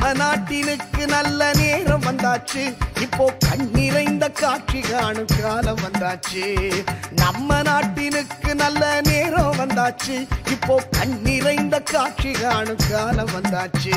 நம்ம நாட்டினுக்கு நல்ல நேரம் வந்தாச்சு இப்போ கண்ணிறைந்த காட்சி காணும் காலம் வந்தாச்சு நம்ம நாட்டினுக்கு நல்ல நேரம் வந்தாச்சு இப்போ கண்ணிறைந்த காட்சி காணும் காலம் வந்தாச்சு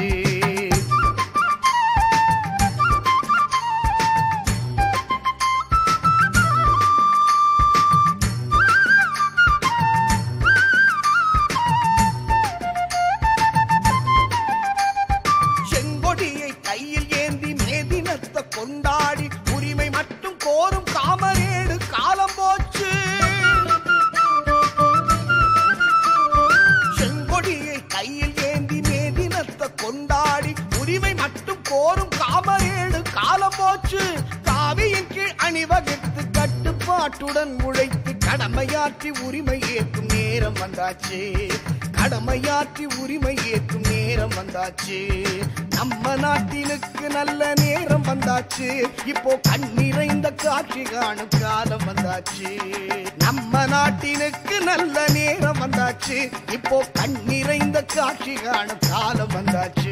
செங்கொடியை கையில் ஏந்தி மேதினத்தை கொண்டாடி உரிமை மட்டும் கோரும் காமரேடு காலம் போச்சு செங்கொடியை கையில் ஏந்தி மேதினத்தை கொண்டாடி உரிமை மட்டும் கோரும் காமரேடு காலம் போச்சு காவியின் கீழ் அணிவகுத்து கட்டுப்பாட்டுடன் உழைத்து கடமையாற்றி உரிமை ஏற்கும் நேரம் வந்தாச்சு கடமையாற்றி உரிமை ஏற்கும் நேரம் வந்தாச்சு நம்ம நாட்டினுக்கு நல்ல நேரம் வந்தாச்சு இப்போ கண்ணிறைந்த காட்சி காணும் காலம் வந்தாச்சு நம்ம நாட்டினுக்கு நல்ல நேரம் வந்தாச்சு இப்போ கண்ணிறைந்த காட்சி காணும் காலம் வந்தாச்சு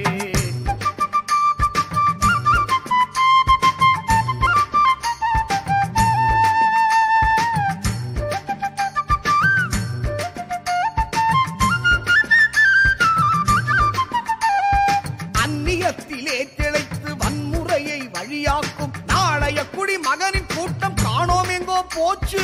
அந்நியத்திலே திளைத்து வன்முறையை வழியாக்கும் நாளைய குடி மகனின் கூட்டம் காணோம் எங்கோ போச்சு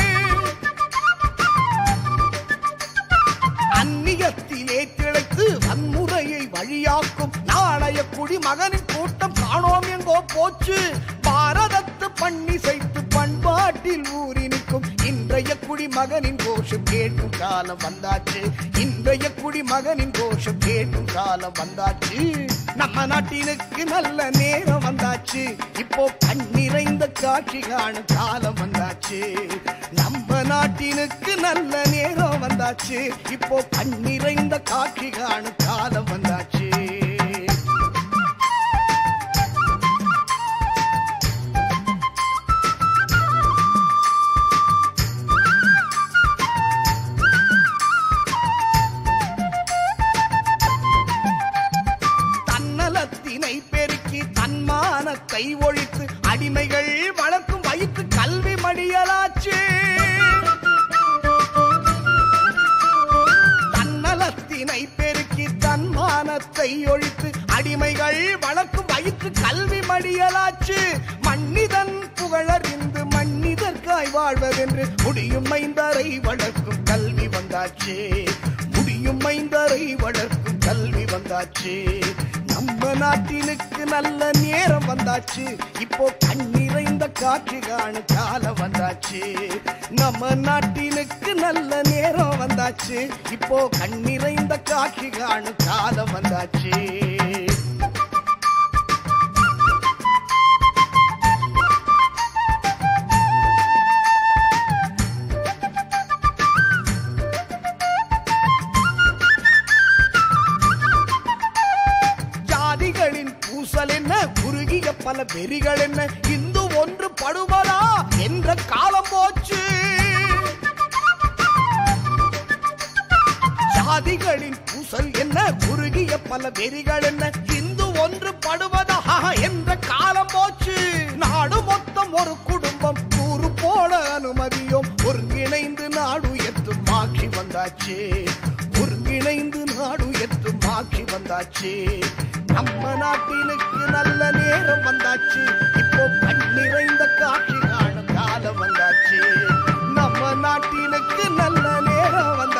அந்நியத்திலே திளைத்து வன்முறையை வழியாக்கும் நாளைய குடி மகனின் கூட்டம் காணோம் எங்கோ போச்சு பாரதத்து பண்ணி செய்து பண்பாட்டில் ஊறி நிற்கும் இன்றைய குடிமகனின் கோஷம் கேட்கும் காலம் வந்தாச்சு இன்றைய குடிமகனின் கோஷம் கேட்கும் காலம் வந்தாச்சு நம்ம நாட்டினுக்கு நல்ல நேரம் வந்தாச்சு இப்போ கண்ணிறைந்த காட்சி காணும் காலம் வந்தாச்சு நம்ம நாட்டினுக்கு நல்ல நேரம் வந்தாச்சு இப்போ கண்ணிறைந்த காட்சி காணும் காலம் வந்தாச்சு தன்னலத்தினை பெருக்கி தன்மானத்தை ஒழித்து அடிமைகள் வளர்க்கும் வயிற்று கல்வி மடியலாச்சு தன்னலத்தினை பெருக்கி தன்மானத்தை ஒழித்து அடிமைகள் வளர்க்கும் வயிற்று கல்வி மடியலாச்சு மன்னிதன் புகழறிந்து மன்னிதற்காய் வாழ்வதென்று முடியும் மைந்தரை வளர்க்கும் கல்வி வந்தாச்சு முடியும் மைந்தரை வளர்க்கும் கல்வி வந்தாச்சு நம்ம நாட்டினுக்கு நல்ல நேரம் வந்தாச்சு இப்போ கண்ணிறைந்த காட்சி காணும் காலம் வந்தாச்சு நம்ம நாட்டினுக்கு நல்ல நேரம் வந்தாச்சு இப்போ கண்ணிறைந்த காட்சி காணும் காலம் வந்தாச்சு ஜாதிகளின் பூசல் என்ன குறுகிய பல வெறிகள் என்ன இந்து ஒன்று படுவதா என்ற காலம் போச்சு ஜாதிகளின் பூசல் என்ன குறுகிய பல வெறிகள் என்ன இந்து ஒன்று படுவதா என்ற காலம் போச்சு நாடு மொத்தம் ஒரு குடும்பம் கூறு போல அனுமதியும் ஒருங்கிணைந்து நாடு எத்தும் ஆட்சி வந்தாச்சு ஒருங்கிணைந்து நாடு எத்தும் ஆட்சி வந்தாச்சு நம்ம நாட்டினுக்கு நல்ல நேரம் வந்தாச்சு இப்போ கண்ணிறைந்த காட்சி காணும் காலம் வந்தாச்சு நம்ம நாட்டினுக்கு நல்ல நேரம் வந்தாச்சு